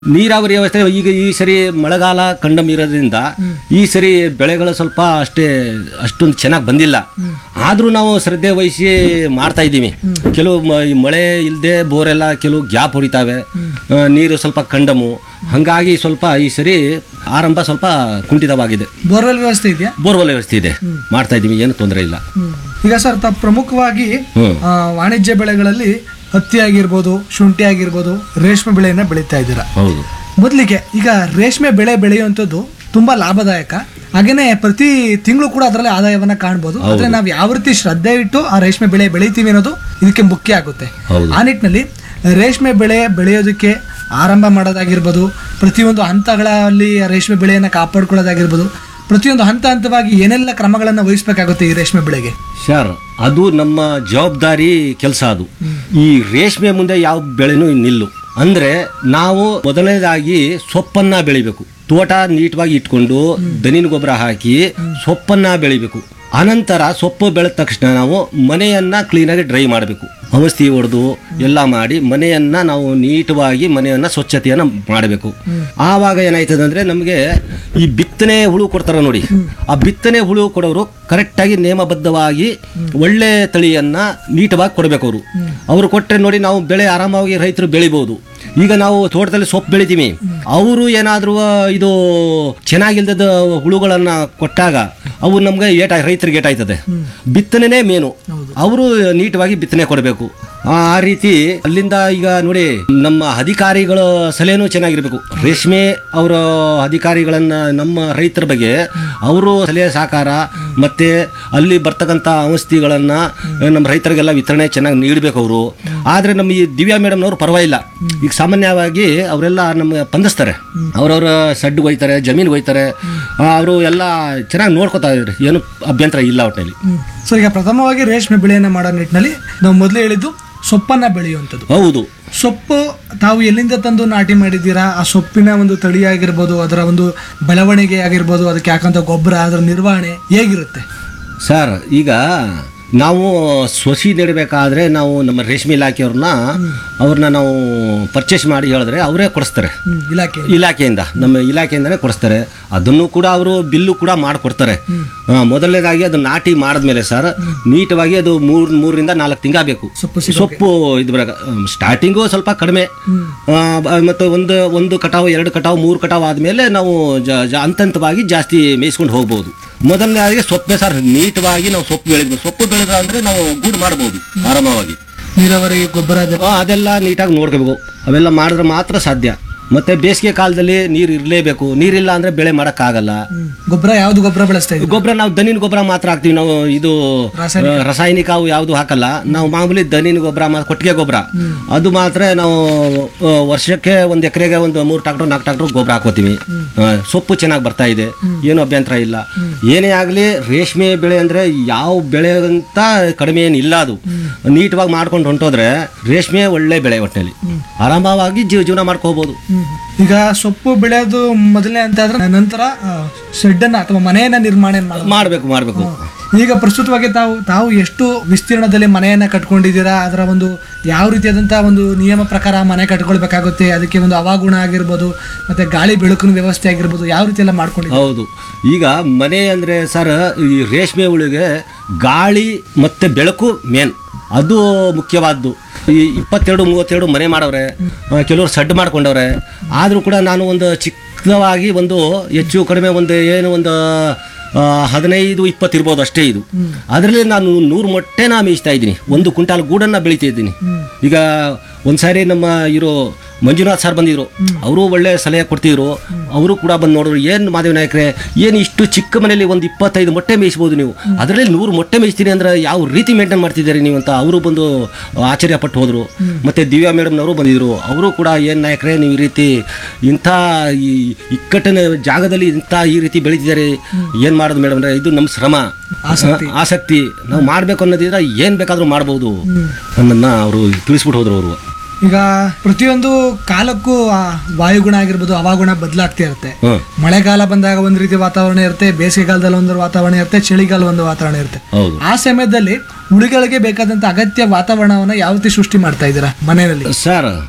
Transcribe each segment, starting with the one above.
ನೀರಾವರಿ ವ್ಯವಸ್ಥೆ ಈಗ ಈ ಸರಿ ಮಳೆಗಾಲ ಕಂಡಮ್ ಇರೋದ್ರಿಂದ ಈ ಸರಿ ಬೆಳೆಗಳು ಸ್ವಲ್ಪ ಅಷ್ಟೇ ಅಷ್ಟೊಂದು ಚೆನ್ನಾಗಿ ಬಂದಿಲ್ಲ ಆದ್ರೂ ನಾವು ಶ್ರದ್ಧೆ ವಹಿಸಿ ಮಾಡ್ತಾ ಇದ್ದೀವಿ ಕೆಲವು ಮ- ಈ ಮಳೆ ಇಲ್ಲದೆ ಬೋರೆಲ್ಲ ಕೆಲವು ಗ್ಯಾಪ್ ಹೊಡಿತಾವೆ ಆ, ನೀರು ಸ್ವಲ್ಪ ಕಂಡಮು ಹಂಗಾಗಿ ಸ್ವಲ್ಪ ಈ ಸರಿ ಆರಂಭ ಸ್ವಲ್ಪ ಕುಂಠಿತವಾಗಿದೆ ಬೋರ್ವೆಲ್ ವ್ಯವಸ್ಥೆ ಇದೆಯಾ ಬೋರ್ವೆಲ್ ವ್ಯವಸ್ಥೆ ಇದೆ ಮಾಡ್ತಾ ಇದ್ದೀವಿ ಏನು ತೊಂದರೆ ಇಲ್ಲ ಈಗ ಸರ್ ತಾವು ಪ್ರಮುಖವಾಗಿ ಹ್ಮ್. ಆ, ವಾಣಿಜ್ಯ ಬೆಳೆಗಳಲ್ಲಿ ಹತ್ತಿ ಆಗಿರ್ಬೋದು ಶುಂಠಿ ಆಗಿರ್ಬೋದು ರೇಷ್ಮೆ ಬೆಳೆಯನ್ನ ಬೆಳೀತಾ ಇದ್ದೀರಾ ಹೌದು ಮೊದಲಿಗೆ ಈಗ ರೇಷ್ಮೆ ಬೆಳೆ ಬೆಳೆಯುವಂಥದ್ದು ತುಂಬಾ ಲಾಭದಾಯಕ ಹಾಗೇನೆ ಪ್ರತಿ ತಿಂಗಳು ಕೂಡ ಅದರಲ್ಲಿ ಆದಾಯವನ್ನ ಕಾಣ್ಬೋದು ಆದ್ರೆ ನಾವು ಯಾವ ರೀತಿ ಶ್ರದ್ಧೆ ಇಟ್ಟು ಆ ರೇಷ್ಮೆ ಬೆಳೆ ಬೆಳಿತೀವಿ ಅನ್ನೋದು ಇದಕ್ಕೆ ಮುಖ್ಯ ಆಗುತ್ತೆ ಹೌದು. ಆ ನಿಟ್ಟಿನಲ್ಲಿ ರೇಷ್ಮೆ ಬೆಳೆ ಬೆಳೆಯೋದಕ್ಕೆ ಆರಂಭ ಮಾಡೋದಾಗಿರ್ಬೋದು ಪ್ರತಿಯೊಂದು ಹಂತಗಳಲ್ಲಿ ಆ ರೇಷ್ಮೆ ಬೆಳೆಯನ್ನ ಕಾಪಾಡ್ಕೊಳ್ಳೋದಾಗಿರ್ಬೋದು ಪ್ರತಿಯೊಂದು ಹಂತ ಹಂತವಾಗಿ ಏನೆಲ್ಲ ಕ್ರಮಗಳನ್ನು ವಹಿಸಬೇಕಾಗುತ್ತೆ ಈ ರೇಷ್ಮೆ ಬೆಳೆಗೆ ಸರ್ ಅದು ನಮ್ಮ ಜವಾಬ್ದಾರಿ ಕೆಲಸ ಅದು ಈ ರೇಷ್ಮೆ ಮುಂದೆ ಯಾವ ಬೆಳೆನೂ ನಿಲ್ಲು ಅಂದ್ರೆ ನಾವು ಮೊದಲನೇದಾಗಿ ಸೊಪ್ಪನ್ನ ಬೆಳಿಬೇಕು ತೋಟ ನೀಟವಾಗಿ ಇಟ್ಕೊಂಡು ದನಿನ ಗೊಬ್ಬರ ಹಾಕಿ ಸೊಪ್ಪನ್ನ ಬೆಳಿಬೇಕು ಅನಂತರ ಸೊಪ್ಪು ಬೆಳೆದ ತಕ್ಷಣ ನಾವು ಮನೆಯನ್ನ ಕ್ಲೀನಾಗಿ ಡ್ರೈ ಮಾಡಬೇಕು ಔಷಧಿ ಹೊಡೆದು ಎಲ್ಲ ಮಾಡಿ ಮನೆಯನ್ನ ನಾವು ನೀಟವಾಗಿ ಮನೆಯನ್ನ ಸ್ವಚ್ಛತೆಯನ್ನ ಮಾಡಬೇಕು ಆವಾಗ ಏನಾಯ್ತದೆ ಅಂದ್ರೆ ನಮಗೆ ಈ ಬಿತ್ತನೆ ಹುಳು ಕೊಡ್ತಾರ ನೋಡಿ ಆ ಬಿತ್ತನೆ ಹುಳು ಕೊಡೋರು ಕರೆಕ್ಟಾಗಿ ನೇಮಬದ್ಧವಾಗಿ ಒಳ್ಳೆ ತಳಿಯನ್ನ ನೀಟವಾಗಿ ಕೊಡಬೇಕು ಅವರು ಅವರು ಕೊಟ್ಟರೆ ನೋಡಿ ನಾವು ಬೆಳೆ ಆರಾಮಾಗಿ ರೈತರು ಬೆಳಿಬಹುದು ಈಗ ನಾವು ತೋಟದಲ್ಲಿ ಸೊಪ್ಪು ಬೆಳಿತೀವಿ ಅವರು ಏನಾದರೂ ಇದು ಚೆನ್ನಾಗಿಲ್ದದ ಹುಳುಗಳನ್ನ ಕೊಟ್ಟಾಗ ಅವು ನಮ್ಗೆ ಏಟ ರೈತರಿಗೆ ಏಟಾಯ್ತದೆ ಬಿತ್ತನೆನೇ ಮೇನು ಅವರು ನೀಟವಾಗಿ ಬಿತ್ತನೆ ಕೊಡಬೇಕು ಆ ಆ ರೀತಿ ಅಲ್ಲಿಂದ ಈಗ ನೋಡಿ ನಮ್ಮ ಅಧಿಕಾರಿಗಳ ಸಲಹೆನೂ ಚೆನ್ನಾಗಿರ್ಬೇಕು ರೇಷ್ಮೆ ಅವರ ಅಧಿಕಾರಿಗಳನ್ನ ನಮ್ಮ ರೈತರ ಬಗ್ಗೆ ಅವರು ಸಲಹೆ ಸಹಕಾರ ಮತ್ತೆ ಅಲ್ಲಿ ಬರ್ತಕ್ಕಂಥ ಔಷಧಿಗಳನ್ನ ನಮ್ಮ ರೈತರಿಗೆಲ್ಲ ವಿತರಣೆ ಚೆನ್ನಾಗಿ ನೀಡಬೇಕು ಅವರು ಆದ್ರೆ ನಮ್ಮ ಈ ದಿವ್ಯಾ ಮೇಡಮ್ನವ್ರು ಪರವಾಗಿಲ್ಲ ಈಗ ಸಾಮಾನ್ಯವಾಗಿ ಅವರೆಲ್ಲ ನಮ್ಗೆ ಸ್ಪಂದಿಸ್ತಾರೆ ಅವ್ರವ್ರ ಸಡ್ಡು ಒಯ್ತಾರೆ ಜಮೀನು ಒಯ್ತಾರೆ ಅವರು ಎಲ್ಲ ಚೆನ್ನಾಗಿ ನೋಡ್ಕೊತಾ ಇದ್ದಾರೆ ಏನು ಅಭ್ಯಂತರ ಇಲ್ಲ ಒಟ್ಟಿನಲ್ಲಿ ಸೊ ಈಗ ಪ್ರಥಮವಾಗಿ ರೇಷ್ಮೆ ಬೆಳೆಯನ್ನ ಮಾಡೋ ನಿಟ್ಟಿನಲ್ಲಿ ನಾವು ಮೊದಲೇ ಹೇಳಿದ್ದು ಸೊಪ್ಪನ್ನ ಬೆಳೆಯುವಂಥದ್ದು ಹೌದು ಸೊಪ್ಪು ತಾವು ಎಲ್ಲಿಂದ ತಂದು ನಾಟಿ ಮಾಡಿದ್ದೀರಾ ಆ ಸೊಪ್ಪಿನ ಒಂದು ತಳಿ ಆಗಿರ್ಬೋದು ಅದರ ಒಂದು ಬೆಳವಣಿಗೆ ಆಗಿರ್ಬೋದು ಅದಕ್ಕೆ ಹಾಕಂತ ಗೊಬ್ಬರ ಅದರ ನಿರ್ವಹಣೆ ಹೇಗಿರುತ್ತೆ ಸರ್ ಈಗ ನಾವು ಸೊಸಿ ನೆಡಬೇಕಾದ್ರೆ ನಾವು ನಮ್ಮ ರೇಷ್ಮೆ ಇಲಾಖೆಯವ್ರನ್ನ ಅವ್ರನ್ನ ನಾವು ಪರ್ಚೇಸ್ ಮಾಡಿ ಹೇಳಿದ್ರೆ ಅವರೇ ಕೊಡಿಸ್ತಾರೆ ಹ್ಮ್, ಇಲಾಖೆ ಇಲಾಖೆಯಿಂದ ನಮ್ಮ ಇಲಾಖೆಯಿಂದನೇ ಕೊಡಿಸ್ತಾರೆ ಅದನ್ನು ಕೂಡ ಅವರು ಬಿಲ್ಲು ಕೂಡ ಮಾಡಿಕೊಡ್ತಾರೆ ಆ, ಮೊದಲನೇದಾಗಿ ಅದು ನಾಟಿ ಮಾಡಿದ್ಮೇಲೆ ಸರ್ ನೀಟವಾಗಿ ಅದು ಮೂರ್ ಮೂರರಿಂದ ನಾಲ್ಕು ತಿಂಗಾಗಬೇಕು ಸೊಪ್ಪು ಸೊಪ್ಪು ಇದು ಬರಾಗ ಸ್ಟಾರ್ಟಿಂಗು ಸ್ವಲ್ಪ ಕಡಿಮೆ ಆ, ಬ- ಮತ್ತು ಒಂದು ಒಂದು ಕಟಾವು ಎರಡು ಕಟಾವು ಮೂರು ಕಟಾವು ಆದಮೇಲೆ ನಾವು ಜ ಜ- ಹಂತ ಹಂತವಾಗಿ ಜಾಸ್ತಿ ಮೇಯಿಸ್ಕೊಂಡು ಹೋಗ್ಬೋದು ಮೊದಲನೇದಾಗಿ ಸೊಪ್ಪೆ ಸರ್ ನೀಟವಾಗಿ ನಾವು ಸೊಪ್ಪು ಬೆಳೆದ್ವಿ ಸೊಪ್ಪು ಬೆಳೆದ ಅಂದರೆ ನಾವು ಗೂಡು ಮಾಡ್ಬೋದು ಆರಾಮವಾಗಿ ನೀರಾವರಿ ಗೊಬ್ಬರ ಅದೆಲ್ಲ ಆ, ಅದೆಲ್ಲ ನೀಟಾಗಿ ನೋಡ್ಕೋಬೇಕು ಅವೆಲ್ಲ ಮಾಡಿದ್ರೆ ಮಾತ್ರ ಸಾಧ್ಯ ಮತ್ತೆ ಬೇಸಿಗೆ ಕಾಲದಲ್ಲಿ ನೀರು ಇರಲೇಬೇಕು ನೀರಿಲ್ಲ ಅಂದ್ರೆ ಬೆಳೆ ಮಾಡೋಕ್ಕಾಗಲ್ಲ ಹ್ಮ್. ಗೊಬ್ಬರ ಯಾವ್ದು ಗೊಬ್ಬರ ಬಳಸ್ತಾ ಇದ್ದೀವಿ ಗೊಬ್ಬರ ನಾವು ದನಿನ ಗೊಬ್ಬರ ಮಾತ್ರ ಹಾಕ್ತೀವಿ ನಾವು ಇದು ರಾಸಾಯನಿಕ. ಆ, ರಾಸಾಯನಿಕ ಅವು ಯಾವುದು ಹಾಕಲ್ಲ ನಾವು ಮಾಮೂಲಿ ದನಿನ ಗೊಬ್ಬರ ಮತ್ತು ಕೊಟ್ಟಿಗೆ ಗೊಬ್ಬರ ಅದು ಮಾತ್ರ ನಾವು ಆ, ವರ್ಷಕ್ಕೆ ಒಂದು ಎಕರೆಗೆ ಒಂದು ಮೂರು ಟ್ರಾಕ್ಟರ್ ನಾಲ್ಕು ಟ್ರಾಕ್ಟರ್ ಗೊಬ್ಬರ ಹಾಕೋತೀವಿ ಆ, ಸೊಪ್ಪು ಚೆನ್ನಾಗಿ ಬರ್ತಾ ಇದೆ ಏನು ಅಭ್ಯಂತರ ಇಲ್ಲ ಏನೇ ಆಗಲಿ ರೇಷ್ಮೆ ಬೆಳೆ ಅಂದ್ರೆ ಯಾವ ಬೆಳೆ ಅಂತ ಕಡಿಮೆ ಏನಿಲ್ಲ ಅದು ನೀಟವಾಗಿ ಮಾಡ್ಕೊಂಡು ಹೊಂಟೋದ್ರೆ ರೇಷ್ಮೆ ಒಳ್ಳೆ ಬೆಳೆ ಒಟ್ಟಿನಲ್ಲಿ ಆರಾಮವಾಗಿ ಜೀವ ಜೀವನ ಮಾಡ್ಕೋಬಹುದು ಹ್ಮ್. ಈಗ ಸೊಪ್ಪು ಬೆಳೆಯೋದು ಮೊದಲನೇ ಅಂತ ಆದ್ರೆ ನಂತರ ಶೆಡ್ ಅನ್ನ ಅಥವಾ ಮನೆಯನ್ನ ನಿರ್ಮಾಣ ಮಾಡೋದು ಮಾಡಬೇಕು ಮಾಡಬೇಕು ಈಗ ಪ್ರಸ್ತುತವಾಗಿ ತಾವು ತಾವು ಎಷ್ಟು ವಿಸ್ತೀರ್ಣದಲ್ಲಿ ಮನೆಯನ್ನ ಕಟ್ಕೊಂಡಿದ್ದೀರಾ ಅದರ ಒಂದು ಯಾವ ರೀತಿಯಾದಂತಹ ಒಂದು ನಿಯಮ ಪ್ರಕಾರ ಮನೆ ಕಟ್ಕೊಳ್ಬೇಕಾಗುತ್ತೆ ಅದಕ್ಕೆ ಒಂದು ಹವಾಗುಣ ಆಗಿರ್ಬೋದು ಮತ್ತೆ ಗಾಳಿ ಬೆಳಕಿನ ವ್ಯವಸ್ಥೆ ಆಗಿರ್ಬೋದು ಯಾವ ರೀತಿ ಎಲ್ಲ ಮಾಡ್ಕೊಂಡಿದ್ದೀರಾ ಹೌದು ಈಗ ಮನೆ ಅಂದರೆ ಸರ್ ಈ ರೇಷ್ಮೆ ಹುಳಿಗೆ ಗಾಳಿ ಮತ್ತು ಬೆಳಕು ಮೇನ್ ಅದು ಮುಖ್ಯವಾದ್ದು ಈ ಇಪ್ಪತ್ತೆರಡು ಮೂವತ್ತೆರಡು ಮನೆ ಮಾಡವ್ರೆ ಆ, ಕೆಲವರು ಸಡ್ಡು ಮಾಡ್ಕೊಂಡವ್ರೆ ಆದರೂ ಕೂಡ ನಾನು ಒಂದು ಚಿಕ್ಕವಾಗಿ ಒಂದು ಹೆಚ್ಚು ಕಡಿಮೆ ಒಂದು ಏನು ಒಂದು ಆ, ಹದಿನೈದು ಇಪ್ಪತ್ತು ಇರ್ಬೋದು ಅಷ್ಟೇ ಇದು ಅದರಲ್ಲಿ ನಾನು ನೂರು ಮೊಟ್ಟೆನ ಮೇಯಿಸ್ತಾ ಇದ್ದೀನಿ ಒಂದು ಕುಂಟಾಲ್ ಗೂಡನ್ನು ಬೆಳಿತಾ ಇದ್ದೀನಿ ಈಗ ಒಂದ್ಸಾರಿ ನಮ್ಮ ಇರೋ ಮಂಜುನಾಥ್ ಸರ್ ಬಂದಿದ್ರು ಅವರು ಒಳ್ಳೆ ಸಲಹೆ ಕೊಡ್ತಿದ್ರು ಅವರು ಕೂಡ ಬಂದು ನೋಡಿದ್ರು ಏನು ಮಾದೇವ ನಾಯಕರೇ ಏನು ಇಷ್ಟು ಚಿಕ್ಕ ಮನೆಯಲ್ಲಿ ಒಂದು ಇಪ್ಪತ್ತೈದು ಮೊಟ್ಟೆ ಮೇಯಿಸ್ಬೋದು ನೀವು ಅದರಲ್ಲಿ ನೂರು ಮೊಟ್ಟೆ ಮೇಯಿಸ್ತೀನಿ ಅಂದ್ರೆ ಯಾವ ರೀತಿ ಮೇಂಟೈನ್ ಮಾಡ್ತಿದ್ದೀರಿ ನೀವು ಅಂತ ಅವರು ಬಂದು ಆಶ್ಚರ್ಯ ಪಟ್ಟು ಹೋದರು ಮತ್ತು ದಿವ್ಯಾ ಮೇಡಮ್ನವರು ಬಂದಿದ್ರು ಅವರು ಕೂಡ ಏನು ನಾಯಕರೇ ನೀವು ಈ ರೀತಿ ಇಂಥ ಈ ಇಕ್ಕಟ್ಟಿನ ಜಾಗದಲ್ಲಿ ಇಂಥ ಈ ರೀತಿ ಬೆಳೀತಿದ್ದಾರೆ ಏನು ಮಾಡೋದು ಮೇಡಮ್ ಅಂದರೆ ಇದು ನಮ್ಮ ಶ್ರಮ ಆಸಕ್ತಿ. ಆಸಕ್ತಿ ನಾವು ಮಾಡಬೇಕು ಅನ್ನೋದಿದ್ರೆ ಏನು ಬೇಕಾದರೂ ಮಾಡ್ಬೋದು ನನ್ನನ್ನು ಅವರು ತಿಳಿಸ್ಬಿಟ್ಟು ಹೋದ್ರು ಅವರು ಈಗ ಪ್ರತಿಯೊಂದು ಕಾಲಕ್ಕೂ ಆ ವಾಯುಗುಣ ಆಗಿರ್ಬೋದು ಹವಾಗುಣ ಬದಲಾಗ್ತಾ ಇರುತ್ತೆ ಹಾಂ ಮಳೆಗಾಲ ಬಂದಾಗ ಒಂದು ರೀತಿ ವಾತಾವರಣ ಇರುತ್ತೆ ಬೇಸಿಗೆಗಾಲದಲ್ಲಿ ಒಂದು ವಾತಾವರಣ ಇರುತ್ತೆ ಚಳಿಗಾಲ ಒಂದು ವಾತಾವರಣ ಇರುತ್ತೆ ಹೌದು ಆ ಸಮಯದಲ್ಲಿ ಹುಳುಗಳಿಗೆ ಬೇಕಾದಂತ ಅಗತ್ಯ ವಾತಾವರಣವನ್ನ ಯಾವ ರೀತಿ ಸೃಷ್ಟಿ ಮಾಡ್ತಾ ಇದ್ದೀರಾ ಮನೆಯಲ್ಲಿ ಸರ್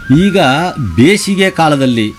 ಈಗ ಬೇಸಿಗೆ ಕಾಲದಲ್ಲಿ